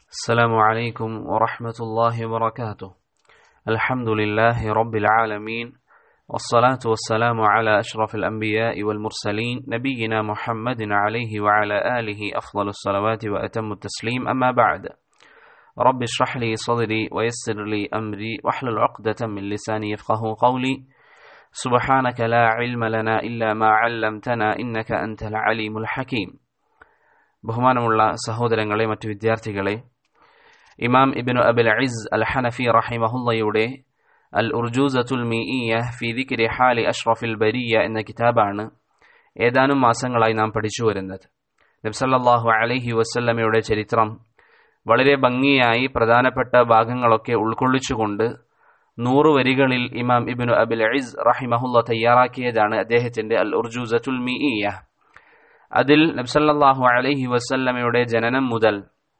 السلام عليكم ورحمة الله وبركاته الحمد لله رب العالمين والصلاة والسلام على أشرف الأنبياء والمرسلين نبينا محمد عليه وعلى آله أفضل الصلوات وأتم التسليم أما بعد رب اشرح لي صدري ويسر لي أمري واحلل عقدة من لساني يفقه قولي سبحانك لا علم لنا إلا ما علمتنا إنك أنت العليم الحكيم ബഹുമാനമുള്ള സഹോദരങ്ങളെ മറ്റു വിദ്യാർത്ഥികളെ ഇമാം ഇബിനു അബിൽ അഇസ് അൽ ഹനഫി റഹിമഹുല്ലയുടെ അൽ ഉർജൂസത്തുൽ മീഇയ ഫി ദിക്രി ഹാലി അഷ്റഫിൽ ബരിയ എന്ന കിതാബാണ് ഏതാനും മാസങ്ങളായി നാം പഠിച്ചു വരുന്നത് നബ്സല്ലാഹു അലൈഹി വസല്ലമയുടെ ചരിത്രം വളരെ ഭംഗിയായി പ്രധാനപ്പെട്ട ഭാഗങ്ങളൊക്കെ ഉൾക്കൊള്ളിച്ചുകൊണ്ട് നൂറ് വരികളിൽ ഇമാം ഇബിനു അബിൽ അഇസ് റഹിമഹുല്ല തയ്യാറാക്കിയതാണ് അദ്ദേഹത്തിന്റെ അൽ ഉർജൂസത്തുൽ മീഇയ അതിൽ നബ്സല്ലാഹു അലൈഹി വസല്ലമയുടെ ജനനം മുതൽ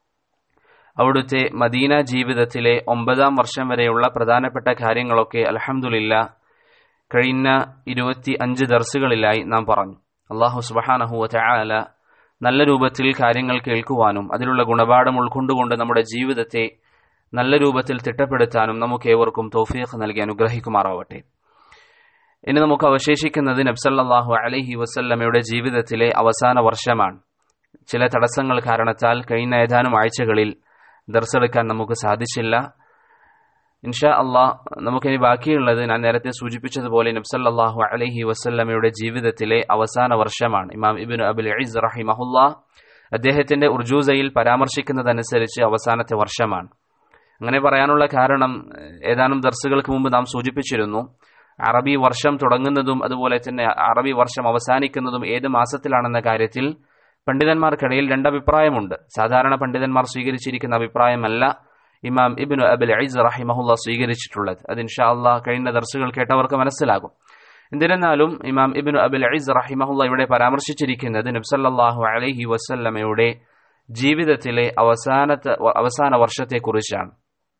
അവിടുത്തെ മദീന ജീവിതത്തിലെ ഒമ്പതാം വർഷം വരെയുള്ള പ്രധാനപ്പെട്ട കാര്യങ്ങളൊക്കെ അലഹമുല്ല കഴിഞ്ഞ ഇരുപത്തി അഞ്ച് ദർസുകളിലായി നാം പറഞ്ഞു അള്ളാഹു സുബഹാനഹുവ ചായാല നല്ല രൂപത്തിൽ കാര്യങ്ങൾ കേൾക്കുവാനും അതിലുള്ള ഗുണപാഠം ഉൾക്കൊണ്ടുകൊണ്ട് നമ്മുടെ ജീവിതത്തെ നല്ല രൂപത്തിൽ തിട്ടപ്പെടുത്താനും നമുക്ക് ഏവർക്കും തൗഫീഖ് നൽകി അനുഗ്രഹിക്കുമാറാവട്ടെ ഇനി നമുക്ക് അവശേഷിക്കുന്നത് നബ്സല്ലാഹു അലഹി വസല്ലമയുടെ ജീവിതത്തിലെ അവസാന വർഷമാണ് ചില തടസ്സങ്ങൾ കാരണത്താൽ കഴിഞ്ഞ ഏതാനും ആഴ്ചകളിൽ ദർസെടുക്കാൻ നമുക്ക് സാധിച്ചില്ല ഇൻഷാ അള്ളാഹ് നമുക്കിനി ബാക്കിയുള്ളത് ഞാൻ നേരത്തെ സൂചിപ്പിച്ചതുപോലെ നബ്സല്ലാഹു അലഹി വസല്ലമയുടെ ജീവിതത്തിലെ അവസാന വർഷമാണ് ഇമാം ഇബിൻ അബുൽ ഇസ് റഹിമഹുല്ല അദ്ദേഹത്തിന്റെ ഉർജൂസയിൽ പരാമർശിക്കുന്നതനുസരിച്ച് അവസാനത്തെ വർഷമാണ് അങ്ങനെ പറയാനുള്ള കാരണം ഏതാനും ദർസുകൾക്ക് മുമ്പ് നാം സൂചിപ്പിച്ചിരുന്നു അറബി വർഷം തുടങ്ങുന്നതും അതുപോലെ തന്നെ അറബി വർഷം അവസാനിക്കുന്നതും ഏത് മാസത്തിലാണെന്ന കാര്യത്തിൽ പണ്ഡിതന്മാർക്കിടയിൽ രണ്ടഭിപ്രായമുണ്ട് സാധാരണ പണ്ഡിതന്മാർ സ്വീകരിച്ചിരിക്കുന്ന അഭിപ്രായമല്ല ഇമാം ഇബിനു അബുൽ ഐസ് റഹിമഹുല്ല സ്വീകരിച്ചിട്ടുള്ളത് അത് ഇൻഷാ അള്ളാഹ് കഴിഞ്ഞ ദർസുകൾ കേട്ടവർക്ക് മനസ്സിലാകും എന്നിരുന്നാലും ഇമാം ഇബിനു അബുൽ ഐസ് റഹിമഹുല്ല ഇവിടെ പരാമർശിച്ചിരിക്കുന്നത് നബ്സല്ലാഹു അലഹി വസല്ലമയുടെ ജീവിതത്തിലെ അവസാനത്തെ അവസാന വർഷത്തെക്കുറിച്ചാണ്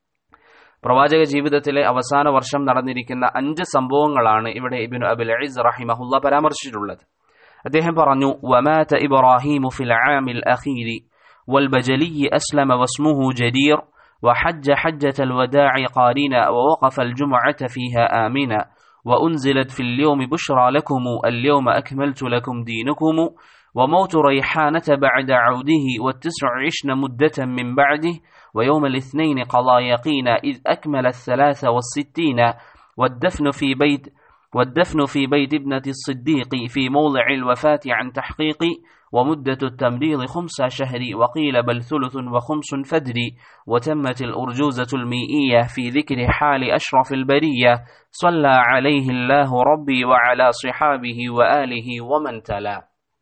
പ്രവാചക ജീവിതത്തിലെ അവസാന വർഷം നടന്നിരിക്കുന്ന അഞ്ച് സംഭവങ്ങളാണ് ഇവിടെ ഇബിൻ അബുൽ അഇസ് റഹിമഹുല്ല പരാമർശിച്ചിട്ടുള്ളത് അദ്ദേഹം പറഞ്ഞു വമാത ഇബ്രാഹിം ഫിൽ ആമിൽ അഖീരി والبجلي أسلم واسمه جدير وحج حجة الوداع قارنا ووقف الجمعة فيها آمنا وأنزلت في اليوم بشرى لكم اليوم أكملت لكم دينكم وموت ريحانة بعد عوده والتسع عشن مدة من بعده ويوم الاثنين قضى يقينا إذ أكمل الثلاث والستين والدفن في بيت والدفن في بيت ابنة الصديق في موضع الوفاة عن تحقيق ومدة التمريض خمس شهر وقيل بل ثلث وخمس فدري وتمت الأرجوزة الميئية في ذكر حال أشرف البرية صلى عليه الله ربي وعلى صحابه وآله ومن تلا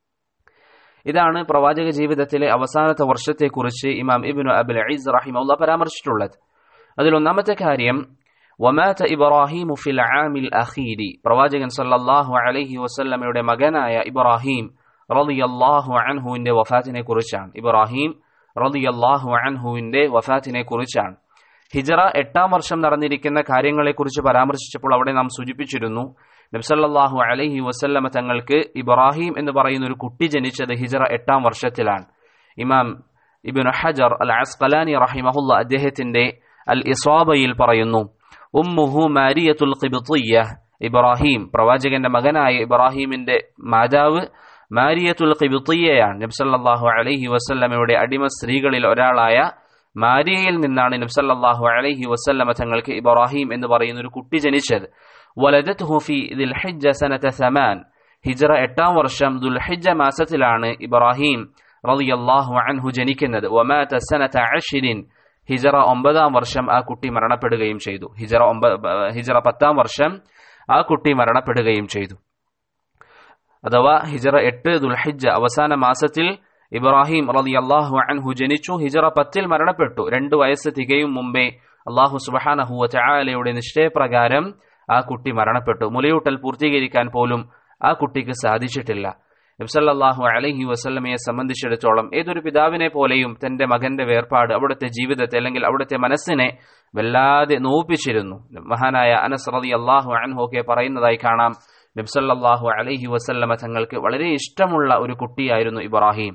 ഇതാണ് പ്രവാചക ജീവിതത്തിലെ അവസാനത്തെ വർഷത്തെക്കുറിച്ച് ഇമാം ഇബിനു അബുൽ അഇസ് റഹിമുള്ള പരാമർശിച്ചിട്ടുള്ളത് അതിൽ ഒന്നാമത്തെ കാര്യം വമാത ഇബ്രാഹിം ഫിൽ ആമിൽ അഖീരി പ്രവാചകൻ സല്ലല്ലാഹു അലൈഹി വസല്ലമയുടെ മകനായ ഇബ്രാഹിം റളിയല്ലാഹു അൻഹുവിന്റെ വഫാത്തിനെ കുറിച്ചാണ് ഇബ്രാഹിം റളിയല്ലാഹു അൻഹുവിന്റെ വഫാത്തിനെ കുറിച്ചാണ് ഹിജറ എട്ടാം വർഷം നടന്നിരിക്കുന്ന കാര്യങ്ങളെക്കുറിച്ച് പരാമർശിച്ചപ്പോൾ അവിടെ നാം സൂചിപ്പിച്ചിരുന്നു നബ്സല്ലാഹു അലൈഹി വസല്ലമ തങ്ങൾക്ക് ഇബ്രാഹിം എന്ന് പറയുന്ന ഒരു കുട്ടി ജനിച്ചത് ഹിജറ എട്ടാം വർഷത്തിലാണ് ഇമാം ഇബിൻ ഹജർ അൽ അസ്കലാനി റഹിമഹുല്ല അദ്ദേഹത്തിന്റെ അൽ ഇസ്വാബയിൽ പറയുന്നു ഉമ്മുഹു മാരിയത്തുൽ ഖിബ്തിയ്യ ഇബ്രാഹിം പ്രവാചകന്റെ മകനായ ഇബ്രാഹിമിന്റെ മാതാവ് മാരിയത്തുൽ ഖിബ്തിയ്യയാണ് നബ്സല്ലാഹു അലൈഹി വസല്ലമയുടെ അടിമ സ്ത്രീകളിൽ ഒരാളായ മാരിയയിൽ നിന്നാണ് നബ്സല്ലാഹു അലൈഹി വസല്ലമ തങ്ങൾക്ക് ഇബ്രാഹിം എന്ന് പറയുന്ന ഒരു കുട്ടി ജനിച്ചത് വലദത്ഹു ഫി ദുൽഹിജ്ജ സനത സമാൻ ഹിജറ എട്ടാം വർഷം ദുൽഹിജ്ജ മാസത്തിലാണ് ഇബ്രാഹിം റളിയല്ലാഹു അൻഹു ജനിക്കുന്നത് വമാത സനത അശ്രിൻ ഹിജറ ഒമ്പതാം വർഷം ആ കുട്ടി മരണപ്പെടുകയും ചെയ്തു ഹിജറ ഒമ്പ ഹിജറ പത്താം വർഷം ആ കുട്ടി മരണപ്പെടുകയും ചെയ്തു അഥവാ ഹിജറ എട്ട് ദുൽഹിജ്ജ അവസാന മാസത്തിൽ ഇബ്രാഹിം റളിയല്ലാഹു അൻഹു ജനിച്ചു ഹിജറ പത്തിൽ മരണപ്പെട്ടു രണ്ടു വയസ്സ് തികയും മുമ്പേ അള്ളാഹു സുബഹാനഹുവ ചായാലയുടെ നിശ്ചയപ്രകാരം ആ കുട്ടി മരണപ്പെട്ടു മുലയൂട്ടൽ പൂർത്തീകരിക്കാൻ പോലും ആ കുട്ടിക്ക് സാധിച്ചിട്ടില്ല നബ്സല്ലാഹു അലഹി വസ്ലമയെ സംബന്ധിച്ചിടത്തോളം ഏതൊരു പിതാവിനെ പോലെയും തന്റെ മകന്റെ വേർപാട് അവിടുത്തെ ജീവിതത്തെ അല്ലെങ്കിൽ അവിടുത്തെ മനസ്സിനെ വല്ലാതെ നോപ്പിച്ചിരുന്നു മഹാനായ അനസ് റതി അള്ളാഹു അൻഹു ഒക്കെ പറയുന്നതായി കാണാം നബ്സല്ലാഹു അലഹി വസല്ലമ തങ്ങൾക്ക് വളരെ ഇഷ്ടമുള്ള ഒരു കുട്ടിയായിരുന്നു ഇബ്രാഹിം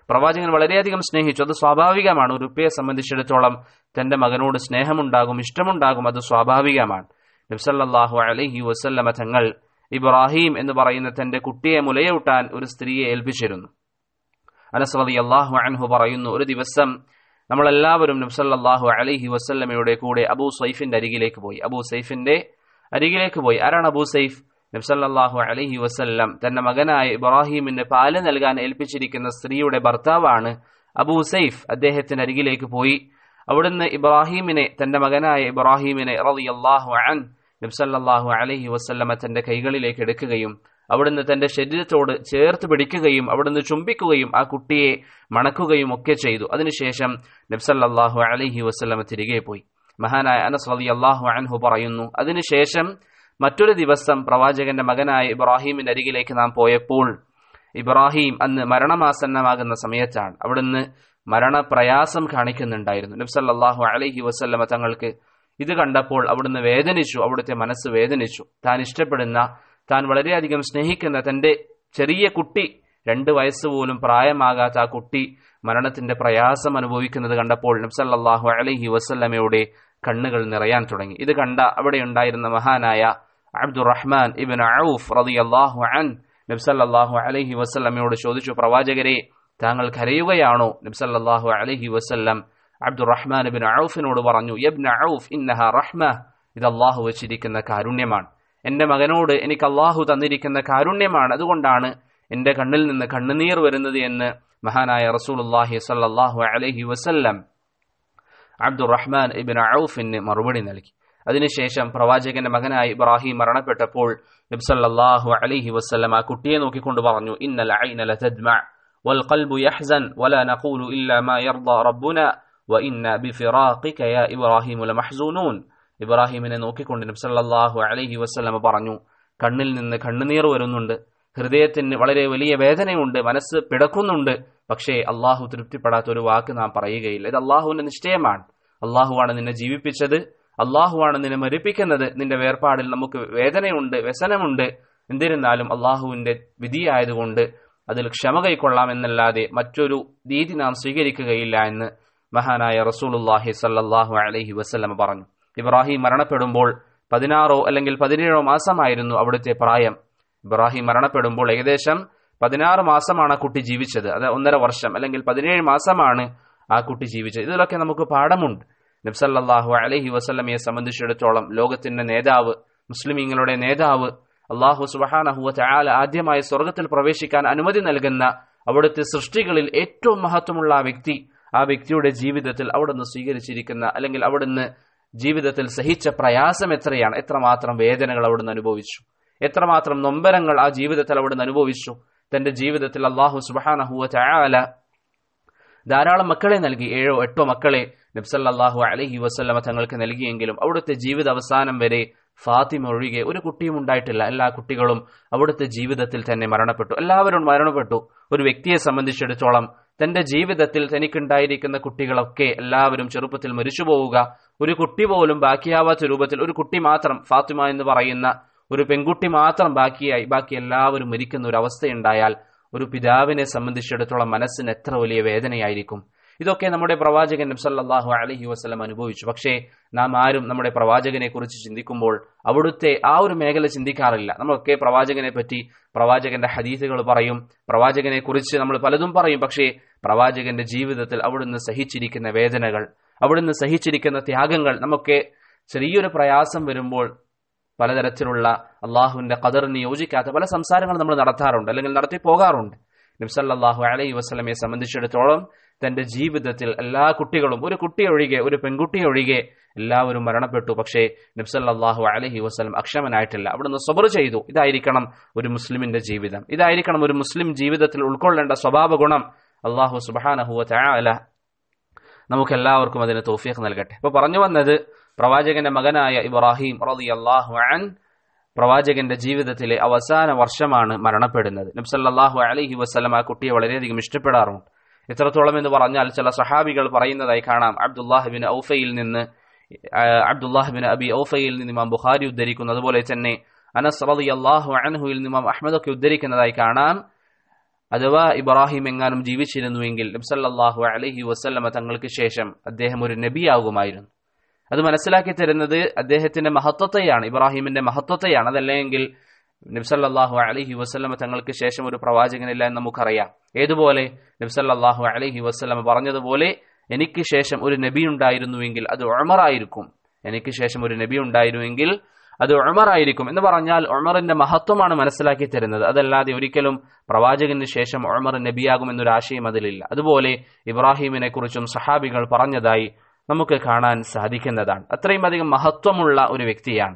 പ്രവാചകൻ വളരെയധികം സ്നേഹിച്ചു അത് സ്വാഭാവികമാണ് ഒരു ഉപ്പയെ സംബന്ധിച്ചിടത്തോളം തന്റെ മകനോട് സ്നേഹമുണ്ടാകും ഇഷ്ടമുണ്ടാകും അത് സ്വാഭാവികമാണ് നബ്സല്ലാഹു അലഹി വസല്ലമ തങ്ങൾ ഇബ്രാഹിം എന്ന് പറയുന്ന തന്റെ കുട്ടിയെ മുലയൂട്ടാൻ ഒരു സ്ത്രീയെ ഏൽപ്പിച്ചിരുന്നു അനസ്രതി അള്ളാഹു അൻഹു പറയുന്നു ഒരു ദിവസം നമ്മളെല്ലാവരും നബ്സല്ലാഹു അലഹി വസല്ലമയുടെ കൂടെ അബൂ സൈഫിന്റെ അരികിലേക്ക് പോയി അബൂ സൈഫിന്റെ അരികിലേക്ക് പോയി ആരാണ് അബൂ സൈഫ് നബ്സല്ലാഹു അലഹി വസല്ലം തന്റെ മകനായ ഇബ്രാഹിമിന് പാല് നൽകാൻ ഏൽപ്പിച്ചിരിക്കുന്ന സ്ത്രീയുടെ ഭർത്താവാണ് അബൂ സൈഫ് അദ്ദേഹത്തിന്റെ അരികിലേക്ക് പോയി അവിടുന്ന് ഇബ്രാഹിമിനെ തന്റെ മകനായ ഇബ്രാഹിമിനെ റളിയല്ലാഹു അൻ നബ്സല്ലാഹു അലഹി വസല്ലമ തന്റെ കൈകളിലേക്ക് എടുക്കുകയും അവിടുന്ന് തന്റെ ശരീരത്തോട് ചേർത്ത് പിടിക്കുകയും അവിടുന്ന് ചുംബിക്കുകയും ആ കുട്ടിയെ മണക്കുകയും ഒക്കെ ചെയ്തു അതിനുശേഷം നബ്സല്ലാഹു അലഹി വസ്ലമ തിരികെ പോയി മഹാനായ അനസ് റലി അള്ളാഹു അൻഹു പറയുന്നു അതിനുശേഷം മറ്റൊരു ദിവസം പ്രവാചകന്റെ മകനായ ഇബ്രാഹിമിന്റെ അരികിലേക്ക് നാം പോയപ്പോൾ ഇബ്രാഹിം അന്ന് മരണമാസന്നമാകുന്ന സമയത്താണ് അവിടുന്ന് മരണപ്രയാസം കാണിക്കുന്നുണ്ടായിരുന്നു നബ്സല്ലാഹു അലഹി വസ്ല്ലമ തങ്ങൾക്ക് ഇത് കണ്ടപ്പോൾ അവിടുന്ന് വേദനിച്ചു അവിടുത്തെ മനസ്സ് വേദനിച്ചു താൻ ഇഷ്ടപ്പെടുന്ന താൻ വളരെയധികം സ്നേഹിക്കുന്ന തന്റെ ചെറിയ കുട്ടി രണ്ട് വയസ്സ് പോലും പ്രായമാകാത്ത ആ കുട്ടി മരണത്തിന്റെ പ്രയാസം അനുഭവിക്കുന്നത് കണ്ടപ്പോൾ നബ്സല്ലാഹു അലഹി വസ്ല്ലമയുടെ കണ്ണുകൾ നിറയാൻ തുടങ്ങി ഇത് കണ്ട അവിടെ ഉണ്ടായിരുന്ന മഹാനായ അബ്ദുറഹ്മാൻ ഇബിൻ ഔഫ് റതി അള്ളാഹു അൻ നബ്സല്ലാഹു അലഹി വസ്ല്ലമയോട് ചോദിച്ചു പ്രവാചകരെ താങ്കൾ കരയുകയാണോ നബ്സല്ലാഹു അലഹി വസ്ല്ലം അബ്ദുറഹ്മാൻ ബിൻ ഔഫിനോട് പറഞ്ഞു യബ്ന ഔഫ് ഇന്നഹ റഹ്മ ഇത് അള്ളാഹു വെച്ചിരിക്കുന്ന കാരുണ്യമാണ് എന്റെ മകനോട് എനിക്ക് അള്ളാഹു തന്നിരിക്കുന്ന കാരുണ്യമാണ് അതുകൊണ്ടാണ് എന്റെ കണ്ണിൽ നിന്ന് കണ്ണുനീർ വരുന്നത് എന്ന് മഹാനായ റസൂലുല്ലാഹി സല്ലാഹു അലഹി വസല്ലം അബ്ദുറഹ്മാൻ ഇബിൻ ഔഫിന് മറുപടി നൽകി അതിനുശേഷം പ്രവാചകന്റെ മകനായി ഇബ്രാഹിം മരണപ്പെട്ടപ്പോൾ നബ്സല്ലാഹു അലഹി വസ്ലം ആ കുട്ടിയെ നോക്കിക്കൊണ്ട് പറഞ്ഞു ഇന്നൽ ഐനല തദ്മ والقلب يحزن ولا نقول إلا ما يرضى ربنا وإنا بفراقك يا إبراهيم لمحزونون ഇബ്രാഹിമിനെ നോക്കിക്കൊണ്ട് നബ്സല്ലാഹു അലഹി വസ്ലമ പറഞ്ഞു കണ്ണിൽ നിന്ന് കണ്ണുനീർ വരുന്നുണ്ട് ഹൃദയത്തിന് വളരെ വലിയ വേദനയുണ്ട് മനസ്സ് പിടക്കുന്നുണ്ട് പക്ഷേ അള്ളാഹു തൃപ്തിപ്പെടാത്ത ഒരു വാക്ക് നാം പറയുകയില്ല ഇത് അള്ളാഹുവിന്റെ നിശ്ചയമാണ് അള്ളാഹുവാണ് നിന്നെ ജീവിപ്പിച്ചത് അള്ളാഹുവാണ് നിന്നെ മരിപ്പിക്കുന്നത് നിന്റെ വേർപാടിൽ നമുക്ക് വേദനയുണ്ട് വ്യസനമുണ്ട് എന്നിരുന്നാലും അള്ളാഹുവിന്റെ വിധിയായതുകൊണ്ട് അതിൽ ക്ഷമ കൈക്കൊള്ളാം എന്നല്ലാതെ മറ്റൊരു രീതി നാം സ്വീകരിക്കുകയില്ല എന്ന് മഹാനായ റസൂലുല്ലാഹി സല്ലാഹു അലഹി വസ്ലമ പറഞ്ഞു ഇബ്രാഹിം മരണപ്പെടുമ്പോൾ പതിനാറോ അല്ലെങ്കിൽ പതിനേഴോ മാസമായിരുന്നു അവിടുത്തെ പ്രായം ഇബ്രാഹിം മരണപ്പെടുമ്പോൾ ഏകദേശം പതിനാറ് മാസമാണ് ആ കുട്ടി ജീവിച്ചത് അത് ഒന്നര വർഷം അല്ലെങ്കിൽ പതിനേഴ് മാസമാണ് ആ കുട്ടി ജീവിച്ചത് ഇതിലൊക്കെ നമുക്ക് പാഠമുണ്ട് നബ്സല്ലാഹു അലഹി വസ്ലമയെ സംബന്ധിച്ചിടത്തോളം ലോകത്തിന്റെ നേതാവ് മുസ്ലിമീങ്ങളുടെ നേതാവ് അള്ളാഹു സുബഹാനഹുവ ചായാല ആദ്യമായി സ്വർഗത്തിൽ പ്രവേശിക്കാൻ അനുമതി നൽകുന്ന അവിടുത്തെ സൃഷ്ടികളിൽ ഏറ്റവും മഹത്വമുള്ള ആ വ്യക്തി ആ വ്യക്തിയുടെ ജീവിതത്തിൽ അവിടുന്ന് സ്വീകരിച്ചിരിക്കുന്ന അല്ലെങ്കിൽ അവിടുന്ന് ജീവിതത്തിൽ സഹിച്ച പ്രയാസം എത്രയാണ് എത്രമാത്രം വേദനകൾ അവിടുന്ന് അനുഭവിച്ചു എത്രമാത്രം നൊമ്പരങ്ങൾ ആ ജീവിതത്തിൽ അവിടുന്ന് അനുഭവിച്ചു തന്റെ ജീവിതത്തിൽ അള്ളാഹു സുബാനഹുവ ചായാല ധാരാളം മക്കളെ നൽകി ഏഴോ എട്ടോ മക്കളെ നബ്സല്ലാഹു അലഹി വസ്ല്ലമ തങ്ങൾക്ക് നൽകിയെങ്കിലും അവിടുത്തെ ജീവിത അവസാനം വരെ ഫാത്തിമ ഒഴികെ ഒരു കുട്ടിയും ഉണ്ടായിട്ടില്ല എല്ലാ കുട്ടികളും അവിടുത്തെ ജീവിതത്തിൽ തന്നെ മരണപ്പെട്ടു എല്ലാവരും മരണപ്പെട്ടു ഒരു വ്യക്തിയെ സംബന്ധിച്ചിടത്തോളം തന്റെ ജീവിതത്തിൽ തനിക്കുണ്ടായിരിക്കുന്ന കുട്ടികളൊക്കെ എല്ലാവരും ചെറുപ്പത്തിൽ മരിച്ചു പോവുക ഒരു കുട്ടി പോലും ബാക്കിയാവാത്ത രൂപത്തിൽ ഒരു കുട്ടി മാത്രം ഫാത്തിമ എന്ന് പറയുന്ന ഒരു പെൺകുട്ടി മാത്രം ബാക്കിയായി ബാക്കി എല്ലാവരും മരിക്കുന്ന ഒരു അവസ്ഥയുണ്ടായാൽ ഒരു പിതാവിനെ സംബന്ധിച്ചിടത്തോളം മനസ്സിന് എത്ര വലിയ വേദനയായിരിക്കും ഇതൊക്കെ നമ്മുടെ പ്രവാചകൻ നബ്സല്ലാഹു അലഹി വസ്ലം അനുഭവിച്ചു പക്ഷേ നാം ആരും നമ്മുടെ പ്രവാചകനെ കുറിച്ച് ചിന്തിക്കുമ്പോൾ അവിടുത്തെ ആ ഒരു മേഖല ചിന്തിക്കാറില്ല നമ്മളൊക്കെ പ്രവാചകനെ പറ്റി പ്രവാചകന്റെ ഹദീസുകൾ പറയും പ്രവാചകനെ കുറിച്ച് നമ്മൾ പലതും പറയും പക്ഷേ പ്രവാചകന്റെ ജീവിതത്തിൽ അവിടുന്ന് സഹിച്ചിരിക്കുന്ന വേദനകൾ അവിടുന്ന് സഹിച്ചിരിക്കുന്ന ത്യാഗങ്ങൾ നമുക്ക് ചെറിയൊരു പ്രയാസം വരുമ്പോൾ പലതരത്തിലുള്ള അള്ളാഹുവിന്റെ കദറിന് യോജിക്കാത്ത പല സംസാരങ്ങൾ നമ്മൾ നടത്താറുണ്ട് അല്ലെങ്കിൽ നടത്തി പോകാറുണ്ട് നബ്സല്ലാഹു അലൈ വസ്ലമയെ സംബന്ധിച്ചിടത്തോളം തന്റെ ജീവിതത്തിൽ എല്ലാ കുട്ടികളും ഒരു കുട്ടി ഒഴികെ ഒരു പെൺകുട്ടി ഒഴികെ എല്ലാവരും മരണപ്പെട്ടു പക്ഷേ നബ്സല്ലാഹു അലഹി വസ്ലം അക്ഷമനായിട്ടില്ല അവിടുന്ന് സ്വബർ ചെയ്തു ഇതായിരിക്കണം ഒരു മുസ്ലിമിന്റെ ജീവിതം ഇതായിരിക്കണം ഒരു മുസ്ലിം ജീവിതത്തിൽ ഉൾക്കൊള്ളേണ്ട സ്വഭാവ ഗുണം അള്ളാഹു സുബാനഹുവ ചാല നമുക്ക് എല്ലാവർക്കും അതിന് തോഫിയക്ക് നൽകട്ടെ ഇപ്പൊ പറഞ്ഞു വന്നത് പ്രവാചകന്റെ മകനായ ഇബ്രാഹിം റതി അള്ളാഹു അൻ പ്രവാചകന്റെ ജീവിതത്തിലെ അവസാന വർഷമാണ് മരണപ്പെടുന്നത് നബ്സല്ലാഹു അലഹി വസ്ലം ആ കുട്ടിയെ വളരെയധികം ഇഷ്ടപ്പെടാറുണ്ട് എത്രത്തോളം എന്ന് പറഞ്ഞാൽ ചില സഹാബികൾ പറയുന്നതായി കാണാം അബ്ദുല്ലാഹിബിൻ ഔഫയിൽ നിന്ന് അബ്ദുല്ലാഹിബിൻ അബി ഔഫയിൽ നിന്ന് ഇമാം ബുഖാരി ഉദ്ധരിക്കുന്നു അതുപോലെ തന്നെ അനസ് റതി അള്ളാഹു അൻഹുയിൽ നിന്ന് ഇമാം അഹമ്മദ് ഒക്കെ ഉദ്ധരിക്കുന്നതായി കാണാം അഥവാ ഇബ്രാഹിം എങ്ങാനും ജീവിച്ചിരുന്നുവെങ്കിൽ നബ്സല്ലാഹു അലഹി വസ്ല്ലമ തങ്ങൾക്ക് ശേഷം അദ്ദേഹം ഒരു നബിയാകുമായിരുന്നു അത് മനസ്സിലാക്കി തരുന്നത് അദ്ദേഹത്തിന്റെ മഹത്വത്തെയാണ് ഇബ്രാഹിമിന്റെ മഹത്വത്തെയാണ് അതല്ലെങ്കിൽ നബ്സല്ലാഹു അലഹി വസ്ലമ തങ്ങൾക്ക് ശേഷം ഒരു പ്രവാചകനില്ല എന്ന് നമുക്കറിയാം ഏതുപോലെ നബ്സല്ലാഹു അലഹി വസ്ലമ പറഞ്ഞതുപോലെ എനിക്ക് ശേഷം ഒരു നബി ഉണ്ടായിരുന്നുവെങ്കിൽ അത് ഉമറായിരിക്കും എനിക്ക് ശേഷം ഒരു നബി ഉണ്ടായിരുന്നുവെങ്കിൽ അത് ഉമറായിരിക്കും എന്ന് പറഞ്ഞാൽ ഉമറിന്റെ മഹത്വമാണ് മനസ്സിലാക്കി തരുന്നത് അതല്ലാതെ ഒരിക്കലും പ്രവാചകന് ശേഷം ഉമർ നബിയാകും എന്നൊരു ആശയം അതിലില്ല അതുപോലെ ഇബ്രാഹിമിനെ കുറിച്ചും സഹാബികൾ പറഞ്ഞതായി നമുക്ക് കാണാൻ സാധിക്കുന്നതാണ് അത്രയും അധികം മഹത്വമുള്ള ഒരു വ്യക്തിയാണ്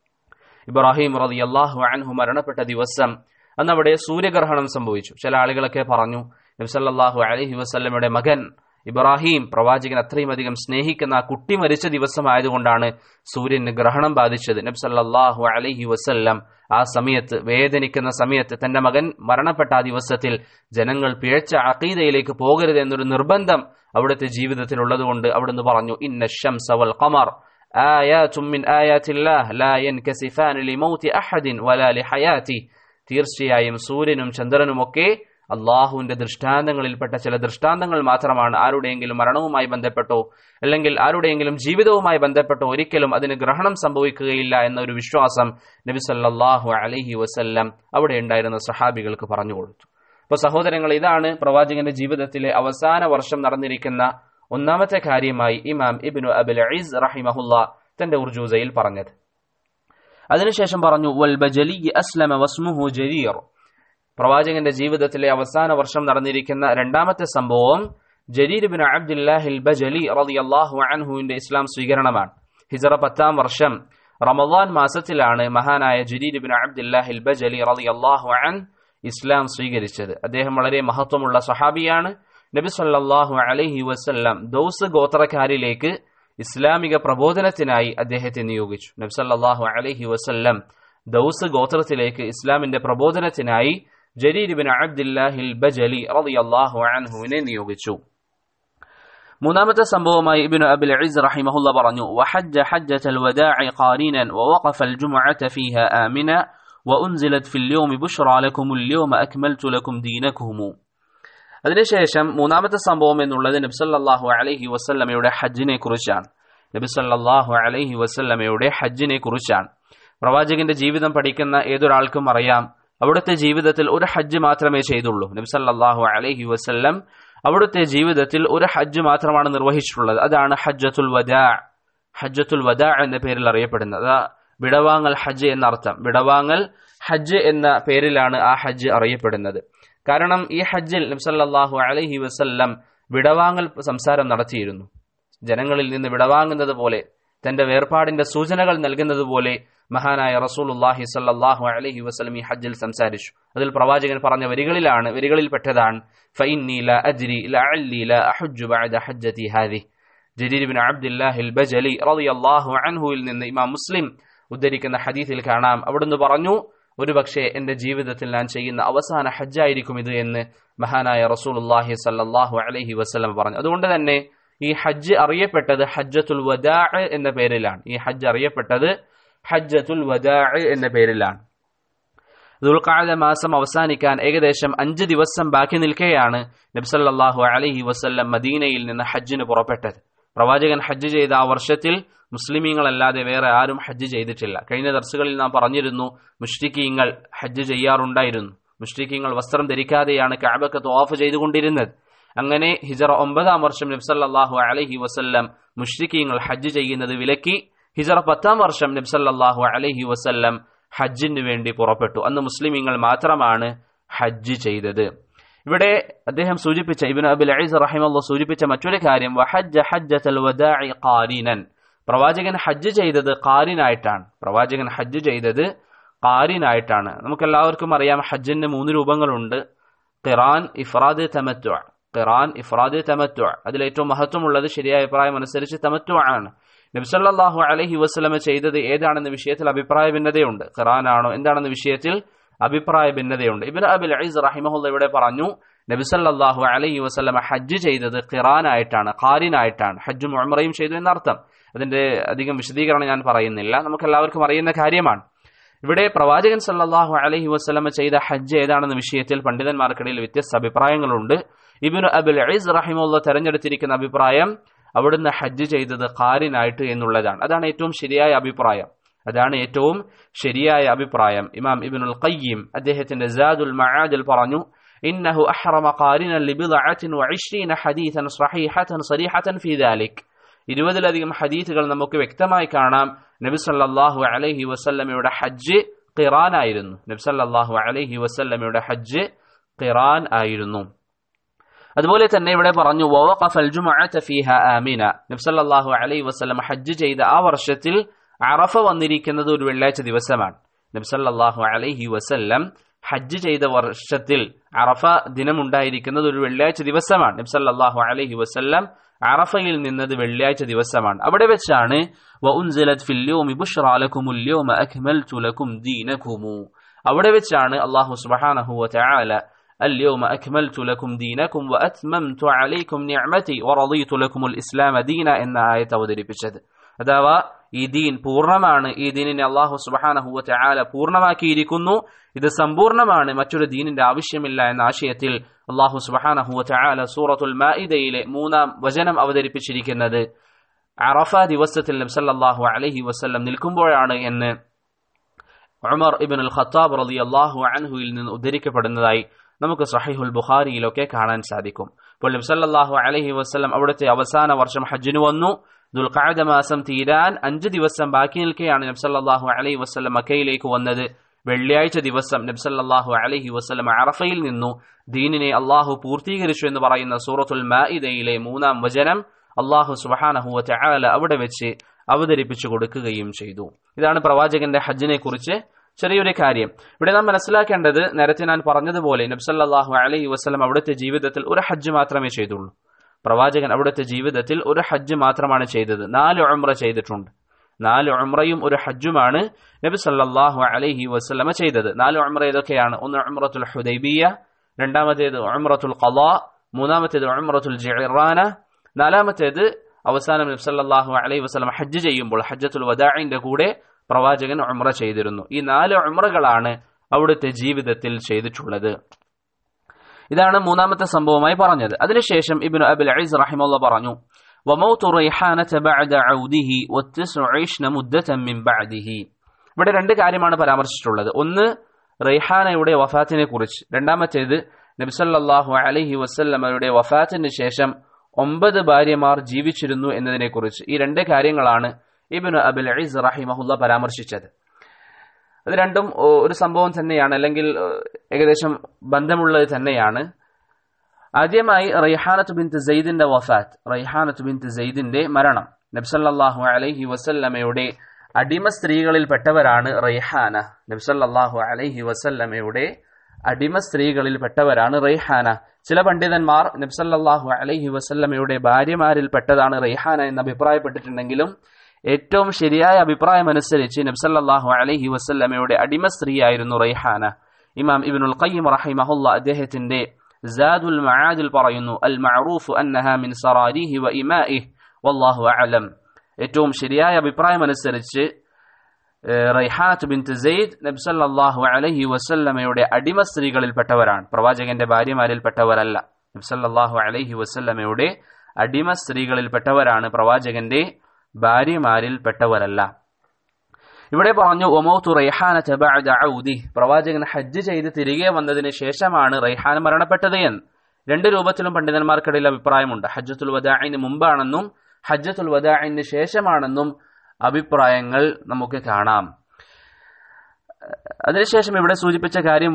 ഇബ്രാഹിം റതി അള്ളാഹു അൻഹു മരണപ്പെട്ട ദിവസം അന്ന് അവിടെ സൂര്യഗ്രഹണം സംഭവിച്ചു ചില ആളുകളൊക്കെ പറഞ്ഞു നബ്സല്ലാഹു അലഹി വസ്ല്ലമയുടെ മകൻ ഇബ്രാഹിം പ്രവാചകൻ അത്രയും അധികം സ്നേഹിക്കുന്ന ആ കുട്ടി മരിച്ച ദിവസമായതുകൊണ്ടാണ് സൂര്യന് ഗ്രഹണം ബാധിച്ചത് നബ്സല്ലാഹു അലഹി വസ്ല്ലം ആ സമയത്ത് വേദനിക്കുന്ന സമയത്ത് തന്റെ മകൻ മരണപ്പെട്ട ആ ദിവസത്തിൽ ജനങ്ങൾ പിഴച്ച അഖീദയിലേക്ക് പോകരുത് എന്നൊരു നിർബന്ധം അവിടുത്തെ ജീവിതത്തിൽ ഉള്ളതുകൊണ്ട് അവിടുന്ന് പറഞ്ഞു ഇന്ന ഷംസ വൽ ഖമർ آيات من آيات الله لا ينكسفان لموت أحد ولا لحياته തീർച്ചയായും സൂര്യനും ചന്ദ്രനുമൊക്കെ അള്ളാഹുവിന്റെ ദൃഷ്ടാന്തങ്ങളിൽപ്പെട്ട ചില ദൃഷ്ടാന്തങ്ങൾ മാത്രമാണ് ആരുടെയെങ്കിലും മരണവുമായി ബന്ധപ്പെട്ടോ അല്ലെങ്കിൽ ആരുടെയെങ്കിലും ജീവിതവുമായി ബന്ധപ്പെട്ടോ ഒരിക്കലും അതിന് ഗ്രഹണം സംഭവിക്കുകയില്ല എന്ന ഒരു വിശ്വാസം നബി സല്ലാഹു അലഹി വസല്ലം അവിടെ ഉണ്ടായിരുന്ന സഹാബികൾക്ക് പറഞ്ഞു കൊടുത്തു അപ്പൊ സഹോദരങ്ങൾ ഇതാണ് പ്രവാചകന്റെ ജീവിതത്തിലെ അവസാന വർഷം നടന്നിരിക്കുന്ന ഒന്നാമത്തെ കാര്യമായി ഇമാം ഇബിനു അബുൽ അയിസ് റഹിമഹുല്ല തന്റെ ഉർജൂസയിൽ പറഞ്ഞത് അതിനുശേഷം പറഞ്ഞു വൽ ബജലി അസ്ലമ വസ്മുഹു ജരീർ പ്രവാചകന്റെ ജീവിതത്തിലെ അവസാന വർഷം നടന്നിരിക്കുന്ന രണ്ടാമത്തെ സംഭവം ജരീർ ബിൻ അബ്ദുല്ലാഹിൽ ബജലി റളിയല്ലാഹു അൻഹുവിന്റെ ഇസ്ലാം സ്വീകരണമാണ് ഹിജറ പത്താം വർഷം റമദാൻ മാസത്തിലാണ് മഹാനായ ജരീർ ബിൻ അബ്ദുല്ലാഹിൽ ബജലി റളിയല്ലാഹു അൻ ഇസ്ലാം സ്വീകരിച്ചത് അദ്ദേഹം വളരെ മഹത്വമുള്ള സഹാബിയാണ് നബി സല്ലല്ലാഹു അലൈഹി വസല്ലം ദൗസ് ഗോത്രക്കാരിലേക്ക് ഇസ്ലാമിക പ്രബോധനത്തിനായി അദ്ദേഹത്തെ നിയോഗിച്ചു നബി സല്ലല്ലാഹു അലൈഹി വസല്ലം ദൗസ് ഗോത്രത്തിലേക്ക് ഇസ്ലാമിന്റെ പ്രബോധനത്തിനായി ജരീർ ബിൻ അബ്ദുല്ലാഹിൽ ബജലി റളിയല്ലാഹു അൻഹുവിനെ നിയോഗിച്ചു മൂന്നാമത്തെ സംഭവമായി ഇബ്നു അബിൽ ഇസ് റഹിമഹുല്ല പറഞ്ഞു വഹജ്ജ ഹജ്ജത്തൽ വദാഇ ഖാരിനൻ വവഖഫ الجمعة فيها آمنا وأنزلت في اليوم بشرى لكم اليوم أكملت لكم دينكم അതിനുശേഷം മൂന്നാമത്തെ സംഭവം എന്നുള്ളത് നബ്സല്ലാഹു അലൈഹി വസല്ലമയുടെ ഹജ്ജിനെ കുറിച്ചാണ് നബിസല്ലാഹു അലൈഹി വസല്ലമയുടെ ഹജ്ജിനെ കുറിച്ചാണ് പ്രവാചകന്റെ ജീവിതം പഠിക്കുന്ന ഏതൊരാൾക്കും അറിയാം അവിടുത്തെ ജീവിതത്തിൽ ഒരു ഹജ്ജ് മാത്രമേ ചെയ്തുള്ളൂ നബ്സല്ലാഹു അലൈഹി വസല്ലം അവിടുത്തെ ജീവിതത്തിൽ ഒരു ഹജ്ജ് മാത്രമാണ് നിർവഹിച്ചിട്ടുള്ളത് അതാണ് ഹജ്ജത്തുൽ വദാ ഹജ്ജത്തുൽ വദാ എന്ന പേരിൽ അറിയപ്പെടുന്നത് വിടവാങ്ങൽ ഹജ്ജ് എന്നർത്ഥം വിടവാങ്ങൽ ഹജ്ജ് എന്ന പേരിലാണ് ആ ഹജ്ജ് അറിയപ്പെടുന്നത് കാരണം ഈ ഹജ്ജിൽ നബ്സല്ലാഹു അലഹി വസല്ലം വിടവാങ്ങൽ സംസാരം നടത്തിയിരുന്നു ജനങ്ങളിൽ നിന്ന് വിടവാങ്ങുന്നത് പോലെ തന്റെ വേർപാടിന്റെ സൂചനകൾ നൽകുന്നത് പോലെ മഹാനായ റസൂലുല്ലാഹി സല്ലാഹു അലഹി വസ്ലം ഈ ഹജ്ജിൽ സംസാരിച്ചു അതിൽ പ്രവാചകൻ പറഞ്ഞ വരികളിലാണ് വരികളിൽപ്പെട്ടതാണ് അൻഹുവിൽ നിന്ന് ഇമാം മുസ്ലിം ഉദ്ധരിക്കുന്ന ഹദീസിൽ കാണാം അവിടുന്ന് പറഞ്ഞു ഒരുപക്ഷെ എന്റെ ജീവിതത്തിൽ ഞാൻ ചെയ്യുന്ന അവസാന ഹജ്ജായിരിക്കും ഇത് എന്ന് മഹാനായ റസൂലുല്ലാഹി സല്ലാഹു അലഹി വസ്ലം പറഞ്ഞു അതുകൊണ്ട് തന്നെ ഈ ഹജ്ജ് അറിയപ്പെട്ടത് ഹജ്ജത്തുൽ വദാ എന്ന പേരിലാണ് ഈ ഹജ്ജ് അറിയപ്പെട്ടത് ഹജ്ജത്തുൽ വദാ എന്ന പേരിലാണ് ദുൽഖാദ മാസം അവസാനിക്കാൻ ഏകദേശം അഞ്ച് ദിവസം ബാക്കി നിൽക്കെയാണ് നബ്സല്ലാഹു അലഹി വസ്ല്ലം മദീനയിൽ നിന്ന് ഹജ്ജിന് പുറപ്പെട്ടത് പ്രവാചകൻ ഹജ്ജ് ചെയ്ത ആ വർഷത്തിൽ മുസ്ലിമീങ്ങളല്ലാതെ വേറെ ആരും ഹജ്ജ് ചെയ്തിട്ടില്ല കഴിഞ്ഞ ദർസുകളിൽ നാം പറഞ്ഞിരുന്നു മുഷ്രിഖീങ്ങൾ ഹജ്ജ് ചെയ്യാറുണ്ടായിരുന്നു മുഷ്രിഖീങ്ങൾ വസ്ത്രം ധരിക്കാതെയാണ് കാബക്ക് തോഫ് ചെയ്തുകൊണ്ടിരുന്നത് അങ്ങനെ ഹിജറ ഒമ്പതാം വർഷം നബ്സല്ലാഹു അലഹി വസല്ലം മുഷ്രിഖീങ്ങൾ ഹജ്ജ് ചെയ്യുന്നത് വിലക്കി ഹിജറ പത്താം വർഷം നബ്സല്ലാഹു അലഹി വസല്ലം ഹജ്ജിന് വേണ്ടി പുറപ്പെട്ടു അന്ന് മുസ്ലിമീങ്ങൾ മാത്രമാണ് ഹജ്ജ് ചെയ്തത് ഇവിടെ അദ്ദേഹം സൂചിപ്പിച്ച ഇബിൻ അബുൽ അയ്സ് റഹിമല്ല സൂചിപ്പിച്ച മറ്റൊരു കാര്യം വഹജ്ജ ഹജ്ജത്തൽ വദാഇ ഖാരിനൻ പ്രവാചകൻ ഹജ്ജ് ചെയ്തത് ഖാരിനായിട്ടാണ് പ്രവാചകൻ ഹജ്ജ് ചെയ്തത് ഖാരിനായിട്ടാണ് നമുക്കെല്ലാവർക്കും അറിയാം ഹജ്ജിന്റെ മൂന്ന് രൂപങ്ങളുണ്ട് ഖിറാൻ ഇഫ്രാദ് തമത്വ ഖിറാൻ ഇഫ്രാദ് തമത്വ അതിൽ ഏറ്റവും മഹത്വമുള്ളത് ശരിയായ അഭിപ്രായം അനുസരിച്ച് തമത്വ ആണ് നബ്സല്ലാഹു അലഹി വസ്ലമ ചെയ്തത് ഏതാണെന്ന വിഷയത്തിൽ അഭിപ്രായ ഭിന്നതയുണ്ട് ഖിറാൻ ആണോ എന്താണെന്ന വിഷയത്തിൽ അഭിപ്രായ ഭിന്നതയുണ്ട് ഇബിൻ അബിൽ അയ്സ് റഹിമഹുല്ല ഇവിടെ പറഞ്ഞു നബിസല്ലാഹു അലഹി വസ്ലമ ഹജ്ജ് ചെയ്തത് ഖിറാനായിട്ടാണ് ഖാരിനായിട്ടാണ് ഹജ്ജും ഉമറയും ചെയ്തു എന്നർത്ഥം അതിന്റെ അധികം വിശദീകരണം ഞാൻ പറയുന്നില്ല നമുക്ക് എല്ലാവർക്കും അറിയുന്ന കാര്യമാണ് ഇവിടെ പ്രവാചകൻ സല്ലല്ലാഹു അലൈഹി വസല്ലമ ചെയ്ത ഹജ്ജ് ഏതാണെന്ന വിഷയത്തിൽ പണ്ഡിതന്മാർക്കിടയിൽ വ്യത്യസ്ത അഭിപ്രായങ്ങളുണ്ട് ഇബിനു അബുൽ ഐസ് റഹിമുള്ള തെരഞ്ഞെടുത്തിരിക്കുന്ന അഭിപ്രായം അവിടുന്ന് ഹജ്ജ് ചെയ്തത് ഖാരിനായിട്ട് എന്നുള്ളതാണ് അതാണ് ഏറ്റവും ശരിയായ അഭിപ്രായം അതാണ് ഏറ്റവും ശരിയായ അഭിപ്രായം ഇമാം ഇബിനുൽ ഖയ്യിം അദ്ദേഹത്തിന്റെ സാദുൽ മആദിൽ പറഞ്ഞു ഇന്നഹു അഹ്റമ ഖാരിനൻ ലിബിദഅത്തിൻ വഇശ്രീന ഹദീസൻ സ്വഹീഹതൻ സരീഹതൻ ഫീ ദാലിക് ഇരുപതിലധികം ഹദീസുകൾ നമുക്ക് വ്യക്തമായി കാണാം നബി സല്ലല്ലാഹു അലൈഹി വസല്ലമയുടെ ഹജ്ജ് ഖിറാൻ ആയിരുന്നു നബി സല്ലല്ലാഹു അലൈഹി വസല്ലമയുടെ ഹജ്ജ് ഖിറാൻ ആയിരുന്നു അതുപോലെ തന്നെ ഇവിടെ പറഞ്ഞു വവഖഫൽ ജുമുഅത ഫീഹ ആമിന നബി സല്ലല്ലാഹു അലൈഹി വസല്ലം ഹജ്ജ് ചെയ്ത ആ വർഷത്തിൽ അറഫ വന്നിരിക്കുന്നത് ഒരു വെള്ളിയാഴ്ച ദിവസമാണ് നബി സല്ലല്ലാഹു അലൈഹി വസല്ലം ഹജ്ജ് ചെയ്ത വർഷത്തിൽ അറഫ ദിനമുണ്ടായിരിക്കുന്നത് ഒരു വെള്ളിയാഴ്ച ദിവസമാണ് നബി സല്ലല്ലാഹു അലൈഹി വസല്ലം അറഫയിൽ നിന്നത് വെള്ളിയാഴ്ച ദിവസമാണ് അവിടെ വെച്ചാണ് വഉൻസിലത് ഫിൽ യൗമി ബുശ്റാ ലക്കുമുൽ യൗമ അക്മൽതു ലക്കും ദീനകും അവിടെ വെച്ചാണ് അല്ലാഹു സുബ്ഹാനഹു വതആല اليوم أكملت لكم دينكم وأتممت عليكم نعمتي ورضيت لكم الإسلام دينا എന്ന ആയത്ത് അവതരിപ്പിച്ചത് അഥവാ ഈ ദീൻ പൂർണ്ണമാണ് ഈ ദീനിനെ അള്ളാഹു സുബഹാനഹുവ ചാല പൂർണ്ണമാക്കിയിരിക്കുന്നു ഇത് സമ്പൂർണ്ണമാണ് മറ്റൊരു ദീനിന്റെ ആവശ്യമില്ല എന്ന ആശയത്തിൽ അള്ളാഹു സുബഹാനഹുവ ചാല സൂറത്തുൽ മാഇദയിലെ മൂന്നാം വചനം അവതരിപ്പിച്ചിരിക്കുന്നത് അറഫ ദിവസത്തിൽ നബ്സല്ലാഹു അലഹി വസ്ല്ലം നിൽക്കുമ്പോഴാണ് എന്ന് ഉമർ ഇബിൻ അൽ ഖത്താബ് റലി അള്ളാഹു അൻഹുയിൽ നിന്ന് ഉദ്ധരിക്കപ്പെടുന്നതായി നമുക്ക് സഹിഹുൽ ബുഖാരിയിലൊക്കെ കാണാൻ സാധിക്കും അപ്പോൾ നബ്സല്ലാഹു അലഹി വസ്ലം അവിടുത്തെ അവസാന വർഷം ഹജ്ജിന് വന്നു ദുൽഖാദ മാസം തീരാൻ അഞ്ച് ദിവസം ബാക്കി നിൽക്കെയാണ് നബ്സല്ലാഹു അലൈഹി വസ്ലം മക്കയിലേക്ക് വന്നത് വെള്ളിയാഴ്ച ദിവസം നബ്സല്ലാഹു അലഹി വസ്ലം അറഫയിൽ നിന്നു ദീനിനെ അള്ളാഹു പൂർത്തീകരിച്ചു എന്ന് പറയുന്ന സൂറത്തുൽ മാഇദയിലെ മൂന്നാം വചനം അള്ളാഹു സുബഹാനഹുവ ചാല അവിടെ വെച്ച് അവതരിപ്പിച്ചു കൊടുക്കുകയും ചെയ്തു ഇതാണ് പ്രവാചകന്റെ ഹജ്ജിനെ കുറിച്ച് ചെറിയൊരു കാര്യം ഇവിടെ നാം മനസ്സിലാക്കേണ്ടത് നേരത്തെ ഞാൻ പറഞ്ഞതുപോലെ നബ്സല്ലാഹു അലൈഹി വസ്ലം അവിടുത്തെ ജീവിതത്തിൽ ഒരു ഹജ്ജ് മാത്രമേ ചെയ്തുള്ളൂ പ്രവാചകൻ അവിടുത്തെ ജീവിതത്തിൽ ഒരു ഹജ്ജ് മാത്രമാണ് ചെയ്തത് നാല് ഉംറ ചെയ്തിട്ടുണ്ട് നാല് ഉംറയും ഒരു ഹജ്ജുമാണ് നബി സല്ലല്ലാഹു അലൈഹി വസല്ലമ ചെയ്തത് നാല് ഉംറ ഏതൊക്കെയാണ് ഒന്ന് ഉംറത്തുൽ ഹുദൈബിയ രണ്ടാമത്തേത് ഉംറത്തുൽ ഖളാ മൂന്നാമത്തേത് ഉംറത്തുൽ ജിറാന നാലാമത്തേത് അവസാനം നബി സല്ലല്ലാഹു അലൈഹി വസല്ലം ഹജ്ജ് ചെയ്യുമ്പോൾ ഹജ്ജത്തുൽ വദാഇന്റെ കൂടെ പ്രവാചകൻ ഉംറ ചെയ്തിരുന്നു ഈ നാല് ഉംറകളാണ് അവിടുത്തെ ജീവിതത്തിൽ ചെയ്തിട്ടുള്ളത് ഇതാണ് മൂന്നാമത്തെ സംഭവമായി പറഞ്ഞത് അതിനുശേഷം ഇബ്നു അബുൽ ഐസ് റഹിമുള്ള പറഞ്ഞു وموت ريحانة بعد عوده والتسع عشن مدة من بعده ഇവിടെ രണ്ട് കാര്യമാണ് പരാമർശിച്ചിട്ടുള്ളത് ഒന്ന് റൈഹാനയുടെ വഫാത്തിനെ കുറിച്ച് രണ്ടാമത്തേത് നബ്സല്ലാഹു അലഹി വസ്ല്ലമയുടെ വഫാത്തിന് ശേഷം ഒമ്പത് ഭാര്യമാർ ജീവിച്ചിരുന്നു എന്നതിനെക്കുറിച്ച് ഈ രണ്ട് കാര്യങ്ങളാണ് ഇബിന് അബുൽ ഐസ് റഹിമഹുല്ല പരാമർശിച്ചത് അത് രണ്ടും ഒരു സംഭവം തന്നെയാണ് അല്ലെങ്കിൽ ഏകദേശം ബന്ധമുള്ളത് തന്നെയാണ് ആദ്യമായി റൈഹാനത്ത് ബിൻ സെയ്ദിന്റെ വഫാത്ത് റൈഹാനത്ത് ബിൻ സെയ്ദിന്റെ മരണം നബ്സല്ലാഹു അലൈഹി വസല്ലമയുടെ അടിമ സ്ത്രീകളിൽ പെട്ടവരാണ് റൈഹാന നബ്സല്ലാഹു അലൈഹി വസല്ലമയുടെ അടിമ സ്ത്രീകളിൽ പെട്ടവരാണ് റൈഹാന ചില പണ്ഡിതന്മാർ നബ്സല്ലാഹു അലൈഹി വസല്ലമയുടെ ഭാര്യമാരിൽ പെട്ടതാണ് റൈഹാന എന്ന് അഭിപ്രായപ്പെട്ടിട്ടുണ്ടെങ്കിലും ഏറ്റവും ശരിയായ അഭിപ്രായം അനുസരിച്ച് നബ്സല്ലാഹു അലൈഹി വസല്ലമയുടെ അടിമ സ്ത്രീയായിരുന്നു റൈഹാന ഇമാം ഇബിനുൽ ഖയ്യിം റഹിമഹുല്ല അദ്ദേഹത്തിന്റെ സാദുൽ മആദിൽ പറയുന്നു അൽ മഅറൂഫ് അന്നഹ മിൻ സറാരിഹി വ ഇമാഇഹ് വല്ലാഹു അഅലം ഏറ്റവും ശരിയായ അഭിപ്രായം അനുസരിച്ച് റൈഹാത്ത് ബിൻ സെയ്ദ് നബി സല്ലല്ലാഹു അലൈഹി വസല്ലമയുടെ അടിമ സ്ത്രീകളിൽപ്പെട്ടവരാണ് പ്രവാചകന്റെ ഭാര്യമാരിൽപ്പെട്ടവരല്ല നബി സല്ലല്ലാഹു അലൈഹി വസല്ലമയുടെ അടിമ സ്ത്രീകളിൽപ്പെട്ടവരാണ് പ്രവാചകന്റെ ഭാര്യമാരിൽപ്പെട്ടവരല്ല ഇവിടെ പറഞ്ഞു ഒമൗത്തു റൈഹാന ഔദി പ്രവാചകൻ ഹജ്ജ് ചെയ്ത് തിരികെ വന്നതിന് ശേഷമാണ് റൈഹാൻ മരണപ്പെട്ടത് എന്ന് രണ്ട് രൂപത്തിലും പണ്ഡിതന്മാർക്കിടയിൽ അഭിപ്രായമുണ്ട് ഹജ്ജത്തുൽ വദാഇന് മുമ്പാണെന്നും ഹജ്ജത്തുൽ വദാഇന് ശേഷമാണെന്നും അഭിപ്രായങ്ങൾ നമുക്ക് കാണാം അതിനുശേഷം ഇവിടെ സൂചിപ്പിച്ച കാര്യം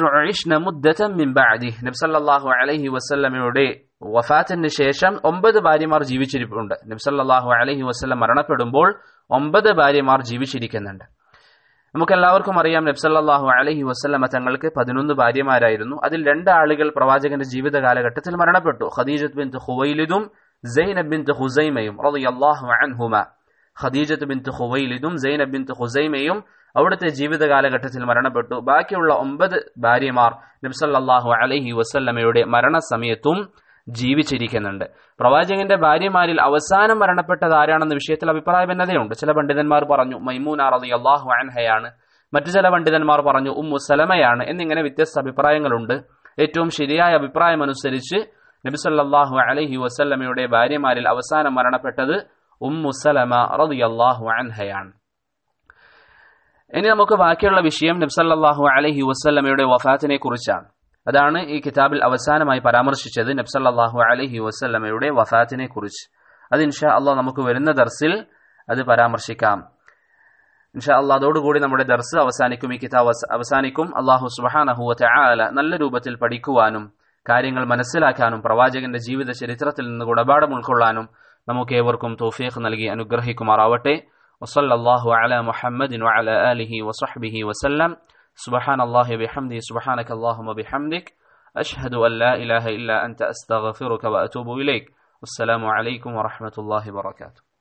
നബ്സല്ലാഹു അലഹി വസ്ല്ലമയുടെ വഫാത്തിന് ശേഷം ഒമ്പത് ഭാര്യമാർ ജീവിച്ചിരിപ്പുണ്ട് നബ്സല്ലാഹു അലഹി വസ്ല്ലം മരണപ്പെടുമ്പോൾ ഒമ്പത് ഭാര്യമാർ ജീവിച്ചിരിക്കുന്നുണ്ട് നമുക്കെല്ലാവർക്കും അറിയാം നബ്സല്ലാഹു അലഹി വസ്ല്ലമ തങ്ങൾക്ക് പതിനൊന്ന് ഭാര്യമാരായിരുന്നു അതിൽ രണ്ട് ആളുകൾ പ്രവാചകന്റെ ജീവിത കാലഘട്ടത്തിൽ മരണപ്പെട്ടു ഖദീജത്ത് ബിൻ ഹുവൈലിദും സൈനബ് ബിൻ ഹുസൈമയും റളിയല്ലാഹു അൻഹുമ ഖദീജത്ത് ബിൻ ഹുവൈലിദും സൈനബ് ബിൻ ഹുസൈമയും അവിടുത്തെ ജീവിത കാലഘട്ടത്തിൽ മരണപ്പെട്ടു ബാക്കിയുള്ള ഒമ്പത് ഭാര്യമാർ നബ്സല്ലാഹു അലഹി വസല്ലമയുടെ മരണസമയത്തും ജീവിച്ചിരിക്കുന്നുണ്ട് പ്രവാചകന്റെ ഭാര്യമാരിൽ അവസാനം മരണപ്പെട്ടത് ആരാണെന്ന വിഷയത്തിൽ അഭിപ്രായ ഭിന്നതയുണ്ട് ചില പണ്ഡിതന്മാർ പറഞ്ഞു മൈമൂന റതി അള്ളാഹു അൻഹയാണ് മറ്റു ചില പണ്ഡിതന്മാർ പറഞ്ഞു ഉമ്മു സലമയാണ് എന്നിങ്ങനെ വ്യത്യസ്ത അഭിപ്രായങ്ങളുണ്ട് ഏറ്റവും ശരിയായ അഭിപ്രായമനുസരിച്ച് നബിസല്ലാഹു അലഹി വസല്ലമയുടെ ഭാര്യമാരിൽ അവസാനം മരണപ്പെട്ടത് ഉമ്മു സലമ റളിയല്ലാഹു അൻഹയാണ് ഇനി നമുക്ക് ബാക്കിയുള്ള വിഷയം നബ്സല്ലാഹു അലഹി വസ്ല്ലമയുടെ വഫാത്തിനെ കുറിച്ചാണ് അതാണ് ഈ കിതാബിൽ അവസാനമായി പരാമർശിച്ചത് നബ്സല്ലാഹു അലഹി വസ്ല്ലമയുടെ വഫാത്തിനെ കുറിച്ച് അത് ഇൻഷാ അള്ളാഹ് നമുക്ക് വരുന്ന ദർസിൽ അത് പരാമർശിക്കാം ഇൻഷാ അള്ളാഹ് അതോടുകൂടി നമ്മുടെ ദർസ് അവസാനിക്കും ഈ കിതാബ് അവസാനിക്കും അള്ളാഹു സുബാനഹുവ ആല നല്ല രൂപത്തിൽ പഠിക്കുവാനും കാര്യങ്ങൾ മനസ്സിലാക്കാനും പ്രവാചകന്റെ ജീവിത ചരിത്രത്തിൽ നിന്ന് ഗുണപാഠം ഉൾക്കൊള്ളാനും നമുക്ക് ഏവർക്കും തോഫീഖ് നൽകി അനുഗ്രഹിക്കുമാറാവട്ടെ وصلى الله على محمد وعلى آله وصحبه وسلم سبحان الله بحمده سبحانك اللهم بحمدك أشهد أن لا إله إلا أنت أستغفرك وأتوب إليك والسلام عليكم ورحمة الله وبركاته